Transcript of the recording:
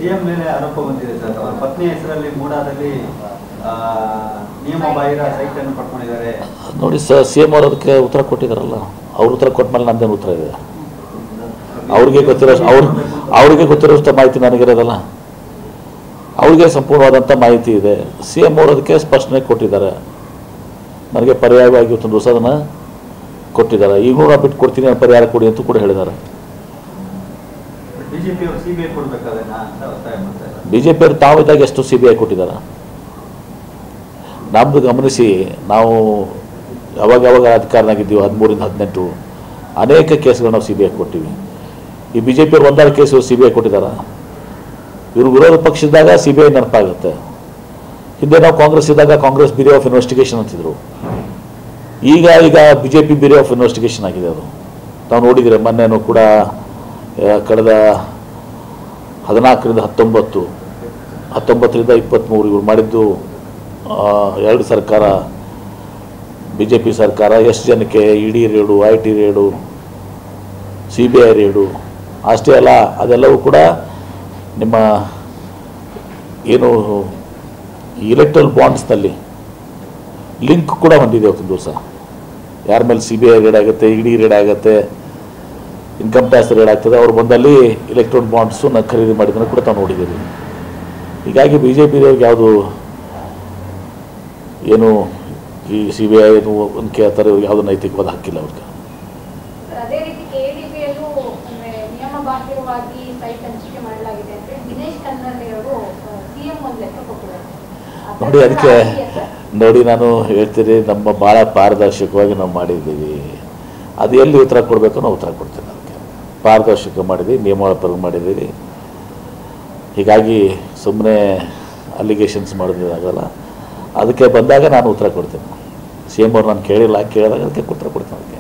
CM ಮೇಲೆ ಆರೋಪ ಬಂದಿದೆ ಸರ್ ಅವರ ಪತ್ನಿ ಹೆಸರಲ್ಲಿ ಮೂಡಾದಲ್ಲಿ ಆ, ನಿಯಮ ಬಾಹಿರ ಸೈಟ್ ಅನ್ನು ಪಡ್ಕೊಂಡಿದ್ದಾರೆ ನೋಡಿ ಸ ಸಿ ಎಮ್ ಅವರು ಅದಕ್ಕೆ ಉತ್ತರ ಕೊಟ್ಟಿದ್ದಾರಲ್ಲ ಅವ್ರ ಉತ್ತರ ಕೊಟ್ಟ ಮೇಲೆ ನಂದೇನು ಉತ್ತರ ಇದೆ ಅವ್ರಿಗೆ ಗೊತ್ತಿರೋ ಅವ್ರ ಅವ್ರಿಗೆ ಗೊತ್ತಿರೋಷ್ಟು ಮಾಹಿತಿ ನನಗಿರೋದಲ್ಲ ಅವ್ರಿಗೆ ಸಂಪೂರ್ಣವಾದಂಥ ಮಾಹಿತಿ ಇದೆ ಸಿ ಎಮ್ ಅವರು ಅದಕ್ಕೆ ಸ್ಪಷ್ಟನೆ ಕೊಟ್ಟಿದ್ದಾರೆ ನನಗೆ ಪರ್ಯಾಯವಾಗಿ ಇವತ್ತೊಂದು ಹೊಸದನ್ನು ಕೊಟ್ಟಿದ್ದಾರೆ ಈಗಲೂ ನಾನು ಬಿಟ್ಟು ಕೊಡ್ತೀನಿ ನಾನು ಪರಿಹಾರ ಕೊಡಿ ಅಂತ ಕೂಡ ಹೇಳಿದ್ದಾರೆ ಬಿಜೆಪಿ ಅವರು ಸಿಬಿಐ ಕೊಡ್ಬೇಕಾದನ್ನ ಅಂತ ಒತ್ತಾಯ ಮಾಡ್ತಾ ಇದ್ದಾರೆ ಬಿ ಜೆ ಪಿಯವರು ತಾವಿದ್ದಾಗ ಎಷ್ಟು ಸಿ ಬಿ ಐ ಕೊಟ್ಟಿದ್ದಾರೆ ನಮ್ಮದು ಗಮನಿಸಿ ನಾವು ಯಾವಾಗ ಯಾವಾಗ ಅಧಿಕಾರನಾಗಿದ್ದೀವಿ ಹದಿಮೂರಿಂದ ಹದಿನೆಂಟು ಅನೇಕ ಕೇಸ್ಗಳು ನಾವು ಸಿ ಬಿ ಐ ಕೊಟ್ಟಿವಿ ಈ ಬಿ ಜೆ ಪಿಯವ್ರು ಒಂದಾರು ಕೇಸು ಸಿ ಬಿ ಐ ಕೊಟ್ಟಿದ್ದಾರೆ ಇವರು ವಿರೋಧ ಪಕ್ಷದಾಗ ಸಿ ಬಿ ಐ ನೆನಪಾಗುತ್ತೆ ಹಿಂದೆ ನಾವು ಕಾಂಗ್ರೆಸ್ ಇದ್ದಾಗ ಕಾಂಗ್ರೆಸ್ ಬ್ಯೂರೋ ಆಫ್ ಇನ್ವೆಸ್ಟಿಗೇಷನ್ ಅಂತಿದ್ರು ಈಗ ಈಗ B J P bureau of investigation ಆಗಿದೆ ಅದು ನಾವು ನೋಡಿದರೆ ಮೊನ್ನೆನೂ ಕೂಡ ಆ, ಕಳೆದ ಹದಿನಾಲ್ಕರಿಂದ ಹತ್ತೊಂಬತ್ತು ಹತ್ತೊಂಬತ್ತರಿಂದ ಇಪ್ಪತ್ತ್ಮೂರು ಇವ್ರು ಮಾಡಿದ್ದು ಆ, ಎರಡು ಸರ್ಕಾರ ಬಿ ಜೆ ಪಿ ಸರ್ಕಾರ ಎಷ್ಟು ಜನಕ್ಕೆ E D raid I T raid C B I raid ಅಷ್ಟೇ ಅಲ್ಲ ಅದೆಲ್ಲವೂ ಕೂಡ ನಿಮ್ಮ ಏನು ಇಲೆಕ್ಟ್ರಲ್ ಬಾಂಡ್ಸ್ನಲ್ಲಿ ಲಿಂಕ್ ಕೂಡ ಹೊಂದಿದೆ ಅವತ್ತಿನ ದಿವಸ ಯಾರ ಮೇಲೆ ಸಿ ಬಿ ಐ ರೇಡ್ ಆಗುತ್ತೆ ಇ ಡಿ ರೇಡ್ ಆಗುತ್ತೆ ಇನ್ಕಮ್ ಟ್ಯಾಕ್ಸ್ ರೇಡ್ ಆಗ್ತದೆ ಅವ್ರು ಬಂದಲ್ಲಿ ಇಲೆಕ್ಟ್ರಾನ್ ಬಾಂಡ್ಸನ್ನ ಖರೀದಿ ಮಾಡಿದ್ದನ್ನು ಕೂಡ ತಾವು ನೋಡಿದ್ದೀರಿ ಹೀಗಾಗಿ ಬಿ ಜೆ ಪಿದವ್ರಿಗೆ ಯಾವುದು ಏನು ಈ ಸಿ ಬಿ ಐ ಒಂದು ಕೇಳ್ತಾರೆ ಯಾವುದು ನೈತಿಕವಾದ ಹಕ್ಕಿಲ್ಲ ಅವ್ರಿಗೆ ಸರ್, ಅದೇ ರೀತಿ ಕೆಡಿಪಿಯಲ್ಲೂ ಅಂದ್ರೆ ನಿಯಮ ಬಾಹಿರವಾಗಿ ಸೈಟ್ ಹಂಚಿಕೆ ಮಾಡಲಾಗಿದೆ ಅಂತ ಹೇಳಿ ದಿನೇಶ್ ಕನ್ನಡಿ ಅವರು ಸಿಎಂ ಒಂದು ಲೆಕ್ಕ ಕೊಟ್ಟಿದ್ದಾರೆ ಆ ನೋಡಿ ಪ್ರಕಾರ ಅದಕ್ಕೆ ಆಗಿದೆಯಾ ಸರ್? ನೋಡಿ ನಾನು ಹೇಳ್ತೀನಿ ನಮ್ಮ ಭಾಳ ಪಾರದರ್ಶಕವಾಗಿ ನಾವು ಮಾಡಿದ್ದೀವಿ ಅದು ಎಲ್ಲಿ ಉತ್ತರ ಕೊಡಬೇಕು ನಾವು ಉತ್ತರ ಕೊಡ್ತೀನಿ ಅದಕ್ಕೆ ಪಾರದರ್ಶಕ ಮಾಡಿದ್ದೀವಿ ನಿಯಮಾವಳಿ ಪ್ರಕಾರ ಮಾಡಿದ್ದೀವಿ ಹೀಗಾಗಿ ಸುಮ್ಮನೆ ಅಲಿಗೇಷನ್ಸ್ ಮಾಡೋದಾಗಲ್ಲ ಅದಕ್ಕೆ ಬಂದಾಗ ನಾನು ಉತ್ತರ ಕೊಡ್ತೀನಿ ಸಿ ಎಮ್ ಅವ್ರು ನಾನು ಕೇಳಿಲ್ಲ ಕೇಳಿದಾಗ ಅದಕ್ಕೆ ಉತ್ತರ ಕೊಡ್ತೀನಿ ಅದಕ್ಕೆ